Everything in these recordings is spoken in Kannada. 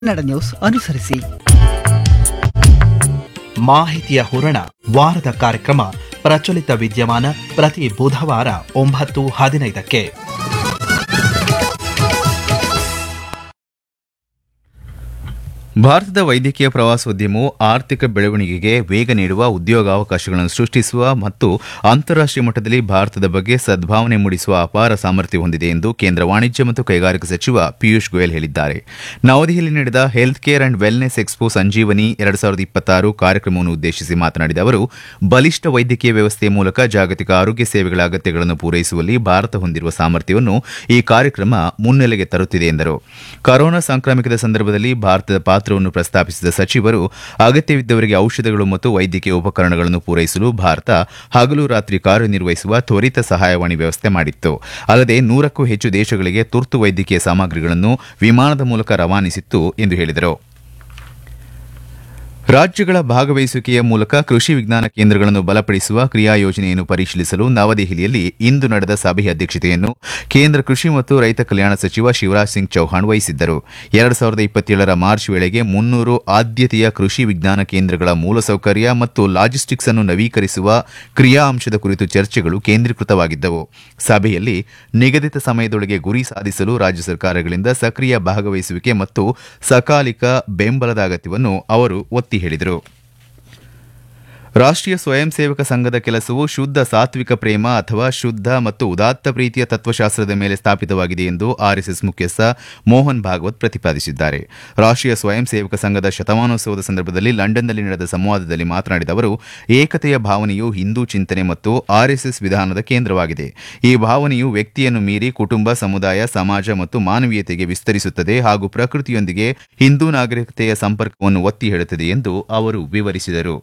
ಕನ್ನಡ ನ್ಯೂಸ್ ಅನುಸರಿಸಿ ಮಾಹಿತಿಯ ಹೂರಣ ವಾರದ ಕಾರ್ಯಕ್ರಮ ಪ್ರಚಲಿತ ವಿದ್ಯಮಾನ ಪ್ರತಿ ಬುಧವಾರ ಒಂಬತ್ತು ಹದಿನೈದಕ್ಕೆ ಭಾರತದ ವೈದ್ಯಕೀಯ ಪ್ರವಾಸೋದ್ಯಮವು ಆರ್ಥಿಕ ಬೆಳವಣಿಗೆಗೆ ವೇಗ ನೀಡುವ ಉದ್ಯೋಗಾವಕಾಶಗಳನ್ನು ಸೃಷ್ಟಿಸುವ ಮತ್ತು ಅಂತಾರಾಷ್ಟೀಯ ಮಟ್ಟದಲ್ಲಿ ಭಾರತದ ಬಗ್ಗೆ ಸದ್ಭಾವನೆ ಮೂಡಿಸುವ ಅಪಾರ ಸಾಮರ್ಥ್ಯ ಹೊಂದಿದೆ ಎಂದು ಕೇಂದ್ರ ವಾಣಿಜ್ಯ ಮತ್ತು ಕೈಗಾರಿಕಾ ಸಚಿವ ಪಿಯೂಷ್ ಗೋಯಲ್ ಹೇಳಿದ್ದಾರೆ ನವದೆಹಲಿಯಲ್ಲಿ ನಡೆದ health care and wellness expo Sanjeevani ಎರಡು ಸಾವಿರದ ಇಪ್ಪತ್ತಾರು ಕಾರ್ಯಕ್ರಮವನ್ನು ಉದ್ದೇಶಿಸಿ ಮಾತನಾಡಿದ ಅವರು ಬಲಿಷ್ಠ ವೈದ್ಯಕೀಯ ವ್ಯವಸ್ಥೆಯ ಮೂಲಕ ಜಾಗತಿಕ ಆರೋಗ್ಯ ಸೇವೆಗಳ ಅಗತ್ಯಗಳನ್ನು ಪೂರೈಸುವಲ್ಲಿ ಭಾರತ ಹೊಂದಿರುವ ಸಾಮರ್ಥ್ಯವನ್ನು ಈ ಕಾರ್ಯಕ್ರಮ ಮುನ್ನೆಲೆಗೆ ತರುತ್ತಿದೆ ಎಂದರು ಕೊರೋನಾ ಸಾಂಕ್ರಾಮಿಕದ ಸಂದರ್ಭದಲ್ಲಿ ಭಾರತದ ಪಾತ್ರವನ್ನು ಪ್ರಸ್ತಾಪಿಸಿದ ಸಚಿವರು ಅಗತ್ಯವಿದ್ದವರಿಗೆ ಔಷಧಗಳು ಮತ್ತು ವೈದ್ಯಕೀಯ ಉಪಕರಣಗಳನ್ನು ಪೂರೈಸಲು ಭಾರತ ಹಗಲು ರಾತ್ರಿ ಕಾರ್ಯನಿರ್ವಹಿಸುವ ತ್ವರಿತ ಸಹಾಯವಾಣಿ ವ್ಯವಸ್ಥೆ ಮಾಡಿತ್ತು ಅಲ್ಲದೆ ನೂರಕ್ಕೂ ಹೆಚ್ಚು ದೇಶಗಳಿಗೆ ತುರ್ತು ವೈದ್ಯಕೀಯ ಸಾಮಗ್ರಿಗಳನ್ನು ವಿಮಾನದ ಮೂಲಕ ರವಾನಿಸಿತ್ತು ಎಂದು ಹೇಳಿದರು ರಾಜ್ಯಗಳ ಭಾಗವಹಿಸುವಿಕೆಯ ಮೂಲಕ ಕೃಷಿ ವಿಜ್ಞಾನ ಕೇಂದ್ರಗಳನ್ನು ಬಲಪಡಿಸುವ ಕ್ರಿಯಾ ಯೋಜನೆಯನ್ನು ಪರಿಶೀಲಿಸಲು ನವದೆಹಲಿಯಲ್ಲಿ ಇಂದು ನಡೆದ ಸಭೆಯ ಅಧ್ಯಕ್ಷತೆಯನ್ನು ಕೇಂದ್ರ ಕೃಷಿ ಮತ್ತು ರೈತ ಕಲ್ಯಾಣ ಸಚಿವ ಶಿವರಾಜ್ ಸಿಂಗ್ ಚೌಹಾಣ್ ವಹಿಸಿದ್ದರು ಎರಡು ಸಾವಿರದ ಇಪ್ಪತ್ತೇಳರ ಮಾರ್ಚ್ ವೇಳೆಗೆ ಮುನ್ನೂರು ಆದ್ಯತೆಯ ಕೃಷಿ ವಿಜ್ಞಾನ ಕೇಂದ್ರಗಳ ಮೂಲಸೌಕರ್ಯ ಮತ್ತು ಲಾಜಿಸ್ಟಿಕ್ಸ್ ಅನ್ನು ನವೀಕರಿಸುವ ಕ್ರಿಯಾ ಅಂಶದ ಕುರಿತು ಚರ್ಚೆಗಳು ಕೇಂದ್ರೀಕೃತವಾಗಿದ್ದವು ಸಭೆಯಲ್ಲಿ ನಿಗದಿತ ಸಮಯದೊಳಗೆ ಗುರಿ ಸಾಧಿಸಲು ರಾಜ್ಯ ಸರ್ಕಾರಗಳಿಂದ ಸಕ್ರಿಯ ಭಾಗವಹಿಸುವಿಕೆ ಮತ್ತು ಸಕಾಲಿಕ ಬೆಂಬಲದ ಅಗತ್ಯವನ್ನು ಅವರು ಒತ್ತಿ ಹೇಳಿದರು ರಾಷ್ಟ್ರೀಯ ಸ್ವಯಂ ಸೇವಕ ಸಂಘದ ಕೆಲಸವು ಶುದ್ಧ ಸಾತ್ವಿಕ ಪ್ರೇಮ ಅಥವಾ ಶುದ್ಧ ಮತ್ತು ಉದಾತ್ತ ಪ್ರೀತಿಯ ತತ್ವಶಾಸ್ತ್ರದ ಮೇಲೆ ಸ್ಥಾಪಿತವಾಗಿದೆ ಎಂದು ಆರ್ಎಸ್ಎಸ್ ಮುಖ್ಯಸ್ಥ ಮೋಹನ್ ಭಾಗವತ್ ಪ್ರತಿಪಾದಿಸಿದ್ದಾರೆ ರಾಷ್ಟ್ರೀಯ ಸ್ವಯಂ ಸೇವಕ ಸಂಘದ ಶತಮಾನೋತ್ಸವದ ಸಂದರ್ಭದಲ್ಲಿ ಲಂಡನ್ನಲ್ಲಿ ನಡೆದ ಸಂವಾದದಲ್ಲಿ ಮಾತನಾಡಿದ ಅವರು ಏಕತೆಯ ಭಾವನೆಯು ಹಿಂದೂ ಚಿಂತನೆ ಮತ್ತು ಆರ್ಎಸ್ಎಸ್ ವಿಧಾನದ ಕೇಂದ್ರವಾಗಿದೆ ಈ ಭಾವನೆಯು ವ್ಯಕ್ತಿಯನ್ನು ಮೀರಿ ಕುಟುಂಬ ಸಮುದಾಯ ಸಮಾಜ ಮತ್ತು ಮಾನವೀಯತೆಗೆ ವಿಸ್ತರಿಸುತ್ತದೆ ಹಾಗೂ ಪ್ರಕೃತಿಯೊಂದಿಗೆ ಹಿಂದೂ ನಾಗರಿಕತೆಯ ಸಂಪರ್ಕವನ್ನು ಒತ್ತಿ ಹೇಳುತ್ತದೆ ಎಂದು ಅವರು ವಿವರಿಸಿದರು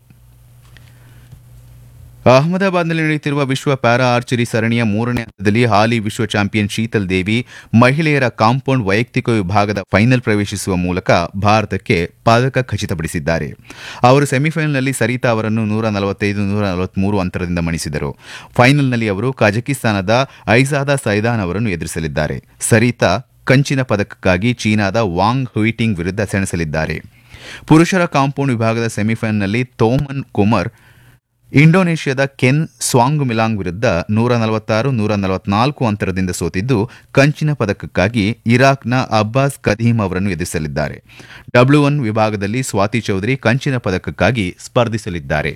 ಅಹಮದಾಬಾದ್ನಲ್ಲಿ ನಡೆಯುತ್ತಿರುವ ವಿಶ್ವ ಪ್ಯಾರಾ ಆರ್ಚರಿ ಸರಣಿಯ ಮೂರನೇ ಹಂತದಲ್ಲಿ ಹಾಲಿ ವಿಶ್ವ ಚಾಂಪಿಯನ್ ಶೀತಲ್ ದೇವಿ ಮಹಿಳೆಯರ ಕಾಂಪೌಂಡ್ ವೈಯಕ್ತಿಕ ವಿಭಾಗದ ಫೈನಲ್ ಪ್ರವೇಶಿಸುವ ಮೂಲಕ ಭಾರತಕ್ಕೆ ಪದಕ ಖಚಿತಪಡಿಸಿದ್ದಾರೆ ಅವರು ಸೆಮಿಫೈನಲ್ನಲ್ಲಿ ಸರಿತಾ ಅವರನ್ನು ನೂರ ನಲವತ್ತೈದು ನೂರ ನಲವತ್ಮೂರು ಅಂತರದಿಂದ ಮಣಿಸಿದರು ಫೈನಲ್ನಲ್ಲಿ ಅವರು ಕಜಕಿಸ್ತಾನದ ಐಜಾದಾ ಸೈದಾನ್ ಅವರನ್ನು ಎದುರಿಸಲಿದ್ದಾರೆ ಸರಿತಾ ಕಂಚಿನ ಪದಕಕ್ಕಾಗಿ ಚೀನಾದ ವಾಂಗ್ ಹುಯಿಟಿಂಗ್ ವಿರುದ್ಧ ಸೆಣಸಲಿದ್ದಾರೆ ಪುರುಷರ ಕಾಂಪೌಂಡ್ ವಿಭಾಗದ ಸೆಮಿಫೈನಲ್ನಲ್ಲಿ ತೋಮನ್ ಕುಮರ್ ಇಂಡೋನೇಷ್ಯಾದ ಕೆನ್ ಸ್ವಾಂಗ್ ಮಿಲಾಂಗ್ ವಿರುದ್ಧ ನೂರ ನಲವತ್ತಾರು ನೂರ ನಲವತ್ನಾಲ್ಕು ಅಂತರದಿಂದ ಸೋತಿದ್ದು ಕಂಚಿನ ಪದಕಕ್ಕಾಗಿ ಇರಾಕ್ನ ಅಬ್ಬಾಸ್ ಕದೀಮ್ ಅವರನ್ನು ಎದುರಿಸಲಿದ್ದಾರೆ ಡಬ್ಲ್ಯೂ ಒನ್ ವಿಭಾಗದಲ್ಲಿ ಸ್ವಾತಿ ಚೌಧರಿ ಕಂಚಿನ ಪದಕಕ್ಕಾಗಿ ಸ್ಪರ್ಧಿಸಲಿದ್ದಾರೆ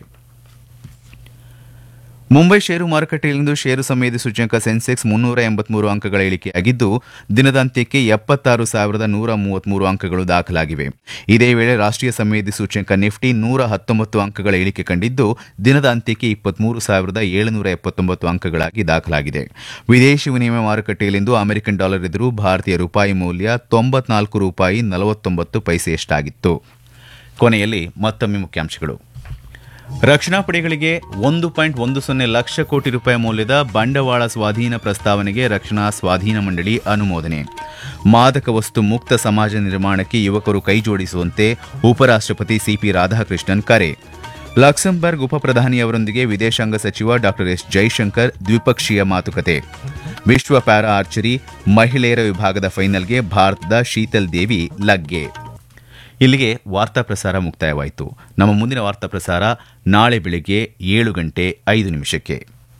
ಮುಂಬೈ ಷೇರು ಮಾರುಕಟ್ಟೆಯಲ್ಲಿಂದು ಷೇರು ಸಂವೇದಿ ಸೂಚ್ಯಂಕ ಸೆನ್ಸೆಕ್ಸ್ ಮುನ್ನೂರ ಎಂಬತ್ಮೂರು ಅಂಕಗಳ ಇಳಿಕೆಯಾಗಿದ್ದು ದಿನದ ಅಂತ್ಯಕ್ಕೆ ಎಪ್ಪತ್ತಾರು ಸಾವಿರದ ನೂರ ಮೂವತ್ಮೂರು ಅಂಕಗಳು ದಾಖಲಾಗಿವೆ ಇದೇ ವೇಳೆ ರಾಷ್ಟ್ರೀಯ ಸಂವೇದಿ ಸೂಚ್ಯಂಕ ನಿಫ್ಟಿ ನೂರ ಹತ್ತೊಂಬತ್ತು ಅಂಕಗಳ ಇಳಿಕೆ ಕಂಡಿದ್ದು ದಿನದ ಅಂತ್ಯಕ್ಕೆ ಇಪ್ಪತ್ಮೂರು ಸಾವಿರದ ಏಳುನೂರ ಎಪ್ಪತ್ತೊಂಬತ್ತು ಅಂಕಗಳಾಗಿ ದಾಖಲಾಗಿದೆ ವಿದೇಶಿ ವಿನಿಮಯ ಮಾರುಕಟ್ಟೆಯಲ್ಲಿಂದು ಅಮೆರಿಕನ್ ಡಾಲರ್ ಎದುರು ಭಾರತೀಯ ರೂಪಾಯಿ ಮೌಲ್ಯ ತೊಂಬತ್ನಾಲ್ಕು ರೂಪಾಯಿ ನಲವತ್ತೊಂಬತ್ತು ಪೈಸೆಯಷ್ಟಾಗಿತ್ತು ಕೊನೆಯಲ್ಲಿ ಮತ್ತೊಮ್ಮೆ ಮುಖ್ಯಾಂಶಗಳು ರಕ್ಷಣಾ ಪಡೆಗಳಿಗೆ ಒಂದು ಪಾಯಿಂಟ್ ಒಂದು ಸೊನ್ನೆ ಲಕ್ಷ ಕೋಟಿ ರೂಪಾಯಿ ಮೌಲ್ಯದ ಬಂಡವಾಳ ಸ್ವಾಧೀನ ಪ್ರಸ್ತಾವನೆಗೆ ರಕ್ಷಣಾ ಸ್ವಾಧೀನ ಮಂಡಳಿ ಅನುಮೋದನೆ ಮಾದಕ ವಸ್ತು ಮುಕ್ತ ಸಮಾಜ ನಿರ್ಮಾಣಕ್ಕೆ ಯುವಕರು ಕೈಜೋಡಿಸುವಂತೆ ಉಪರಾಷ್ಟಪತಿ ಸಿಪಿ ರಾಧಾಕೃಷ್ಣನ್ ಕರೆ ಲಕ್ಸಂಬರ್ಗ್ ಉಪಪ್ರಧಾನಿಯವರೊಂದಿಗೆ ವಿದೇಶಾಂಗ ಸಚಿವ ಡಾ ಎಸ್ ಜೈಶಂಕರ್ ದ್ವಿಪಕ್ಷೀಯ ಮಾತುಕತೆ ವಿಶ್ವ ಪ್ಯಾರಾ ಆರ್ಚರಿ ಮಹಿಳೆಯರ ವಿಭಾಗದ ಫೈನಲ್ಗೆ ಭಾರತದ ಶೀತಲ್ ದೇವಿ ಲಗ್ಗೆ ಇಲ್ಲಿಗೆ ವಾರ್ತಾ ಪ್ರಸಾರ ಮುಕ್ತಾಯವಾಯಿತು ನಮ್ಮ ಮುಂದಿನ ವಾರ್ತಾ ಪ್ರಸಾರ ನಾಳೆ ಬೆಳಗ್ಗೆ ಏಳು ಗಂಟೆ ಐದು ನಿಮಿಷಕ್ಕೆ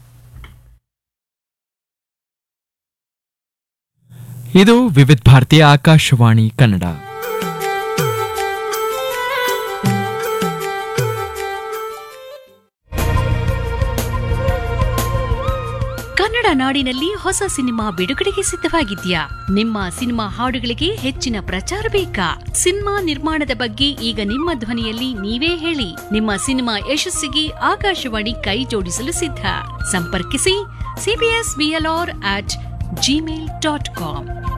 ಇದು ವಿವಿಧ ಭಾರತೀಯ ಆಕಾಶವಾಣಿ ಕನ್ನಡ ಕನ್ನಡ ನಾಡಿನಲ್ಲಿ ಹೊಸ ಸಿನಿಮಾ ಬಿಡುಗಡೆಗೆ ಸಿದ್ಧವಾಗಿದ್ಯಾ ನಿಮ್ಮ ಸಿನಿಮಾ ಹಾಡುಗಳಿಗೆ ಹೆಚ್ಚಿನ ಪ್ರಚಾರ ಬೇಕಾ ಸಿನಿಮಾ ನಿರ್ಮಾಣದ ಬಗ್ಗೆ ಈಗ ನಿಮ್ಮ ಧ್ವನಿಯಲ್ಲಿ ನೀವೇ ಹೇಳಿ ನಿಮ್ಮ ಸಿನಿಮಾ ಯಶಸ್ಸಿಗೆ ಆಕಾಶವಾಣಿ ಕೈ ಜೋಡಿಸಲು ಸಿದ್ಧ ಸಂಪರ್ಕಿಸಿ CBS BLR at Gmail dot com